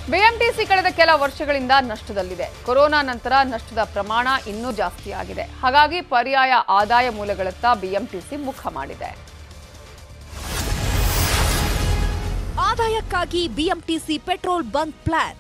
BMTC ಕಳೆದ ಕೆಲ ವರ್ಷಗಳಿಂದ ನಷ್ಟದಲ್ಲಿದೆ ಕೊರೋನಾ ನಂತರ ನಷ್ಟದ ಪ್ರಮಾಣ ಇನ್ನೂ ಜಾಸ್ತಿ ಆಗಿದೆ ಹಾಗಾಗಿ ಪರ್ಯಾಯ ಆದಾಯ ಮೂಲಗಳತ್ತ ಬಿಎಂಟಿಸಿ ಮುಖ ಮಾಡಿದೆ ಆದಾಯಕ್ಕಾಗಿ ಬಿಎಂಟಿಸಿ ಪೆಟ್ರೋಲ್ ಬಂಕ್ ಪ್ಲಾನ್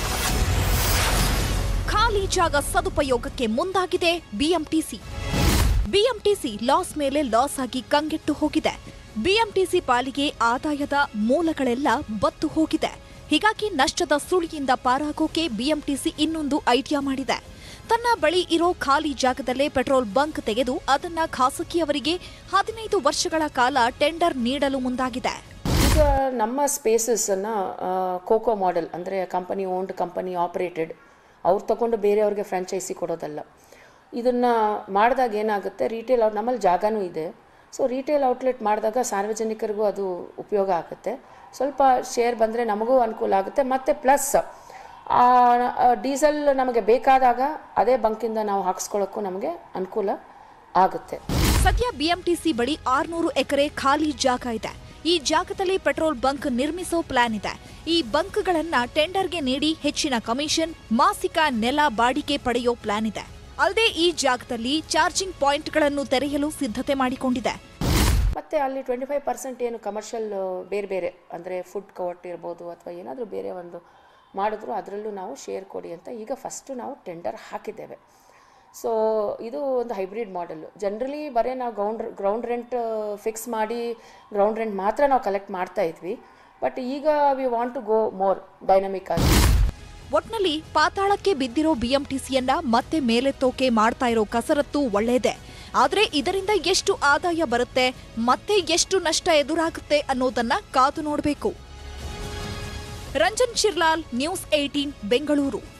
ಖಾಲಿ ಜಾಗ ಸದುಪಯೋಗಕ್ಕೆ ಮುಂದಾಗಿದೆ ಬಿಎಂಟಿಸಿ ಬಿಎಂಟಿಸಿ ಲಾಸ್ ಮೇಲೆ ಲಾಸ್ ಆಗಿ ಕಂಗೆಟ್ಟು ಹೋಗಿದೆ ಬಿಎಂಟಿಸಿ ಪಾಲಿಗೆ ಆದಾಯದ ಮೂಲಗಳೆಲ್ಲ ಬತ್ತು ಹೋಗಿದೆ ಹೀಗಾಗಿ ನಷ್ಟದ ಸುಳಿಯಿಂದ ಪಾರಾಗೋಕೆ ಬಿಎಂಟಿಸಿ ಇನ್ನೊಂದು ಐಡಿಯಾ ಮಾಡಿದೆ ತನ್ನ ಬಳಿ ಇರೋ ಖಾಲಿ ಜಾಗದಲ್ಲೇ ಪೆಟ್ರೋಲ್ ಬಂಕ್ ತೆಗೆದು ಅದನ್ನ ಖಾಸಗಿಯವರಿಗೆ ಹದಿನೈದು ವರ್ಷಗಳ ಕಾಲ ಟೆಂಡರ್ ನೀಡಲು ಮುಂದಾಗಿದೆ ಈಗ ನಮ್ಮ ಸ್ಪೇಸಸ್ಸನ್ನು ಕೋಕೋ ಮಾಡೆಲ್ ಅಂದರೆ ಕಂಪನಿ ಓನ್ಡ್ ಕಂಪನಿ ಆಪ್ರೇಟೆಡ್ ಅವ್ರು ತಗೊಂಡು ಬೇರೆಯವ್ರಿಗೆ ಫ್ರಾಂಚೈಸಿ ಕೊಡೋದಲ್ಲ ಇದನ್ನು ಮಾಡಿದಾಗ ಏನಾಗುತ್ತೆ ರಿಟೇಲ್ ಔಟ್ ನಮ್ಮಲ್ಲಿ ಜಾಗನೂ ಇದೆ ಸೊ ರಿಟೇಲ್ ಔಟ್ಲೆಟ್ ಮಾಡಿದಾಗ ಸಾರ್ವಜನಿಕರಿಗೂ ಅದು ಉಪಯೋಗ ಆಗುತ್ತೆ ಸ್ವಲ್ಪ ಶೇರ್ ಬಂದರೆ ನಮಗೂ ಅನುಕೂಲ ಆಗುತ್ತೆ ಮತ್ತು ಪ್ಲಸ್ ಡೀಸೆಲ್ ನಮಗೆ ಬೇಕಾದಾಗ ಅದೇ ಬಂಕಿಂದ ನಾವು ಹಾಕ್ಸ್ಕೊಳ್ಳೋಕ್ಕೂ ನಮಗೆ ಅನುಕೂಲ ಆಗುತ್ತೆ ಸದ್ಯ ಬಿಎಂಟಿಸಿ ಬಳಿ ಆರ್ನೂರು ಎಕರೆ ಖಾಲಿ ಜಾಗ ಇದೆ ಈ ಜಾಗದಲ್ಲಿ ಪೆಟ್ರೋಲ್ ಬಂಕ್ ನಿರ್ಮಿಸೋ ಪ್ಲಾನ್ ಇದೆ ಈ ಬಂಕ್ಗಳನ್ನ ಟೆಂಡರ್ಗೆ ನೀಡಿ ಹೆಚ್ಚಿನ ಕಮಿಷನ್ ಮಾಸಿಕ ನೆಲ ಬಾಡಿಗೆ ಪಡೆಯೋ ಪ್ಲಾನ್ ಇದೆ ಅಲ್ಲದೆ ಈ ಜಾಗದಲ್ಲಿ ಚಾರ್ಜಿಂಗ್ ಪಾಯಿಂಟ್ಗಳನ್ನು ತೆರೆಯಲು ಸಿದ್ಧತೆ ಮಾಡಿಕೊಂಡಿದೆ ಮತ್ತು ಅಲ್ಲಿ ಟ್ವೆಂಟಿ ಫೈವ್ ಪರ್ಸೆಂಟ್ ಏನು ಕಮರ್ಷಿಯಲ್ ಬೇರೆ ಬೇರೆ ಅಂದರೆ ಫುಡ್ ಕೋರ್ಟ್ ಇರ್ಬೋದು ಅಥವಾ ಏನಾದರೂ ಬೇರೆ ಒಂದು ಮಾಡಿದ್ರು ಅದರಲ್ಲೂ ನಾವು ಶೇರ್ ಕೊಡಿ ಅಂತ ಈಗ ಫಸ್ಟು ನಾವು ಟೆಂಡರ್ ಹಾಕಿದ್ದೇವೆ ಸೊ ಇದು ಒಂದು ಹೈಬ್ರಿಡ್ ಮಾಡೆಲ್ ಜನರಲಿ ಬರೀ ನಾವು ಗ್ರೌಂಡ್ ಗ್ರೌಂಡ್ ರೆಂಟ್ ಫಿಕ್ಸ್ ಮಾಡಿ ಗ್ರೌಂಡ್ ರೆಂಟ್ ಮಾತ್ರ ನಾವು ಕಲೆಕ್ಟ್ ಮಾಡ್ತಾ ಇದ್ವಿ ಬಟ್ ಈಗ we want to go more dynamic ಆಗಿ ಒಟ್ನಲ್ಲಿ ಪಾತಾಳಕ್ಕೆ ಬಿದ್ದಿರೋ ಬಿಎಂಟಿಸಿಯನ್ನ ಮತ್ತೆ ಮೇಲೆತ್ತೋಕೆ ಮಾಡ್ತಾ ಇರೋ ಕಸರತ್ತು ಒಳ್ಳೆಯದೇ ಆದ್ರೆ ಇದರಿಂದ ಎಷ್ಟು ಆದಾಯ ಬರುತ್ತೆ ಮತ್ತೆ ಎಷ್ಟು ನಷ್ಟ ಎದುರಾಗುತ್ತೆ ಅನ್ನೋದನ್ನ ಕಾದು ನೋಡಬೇಕು ರಂಜನ್ ಶಿರ್ಲಾಲ್ ನ್ಯೂಸ್ ಏಟೀನ್ ಬೆಂಗಳೂರು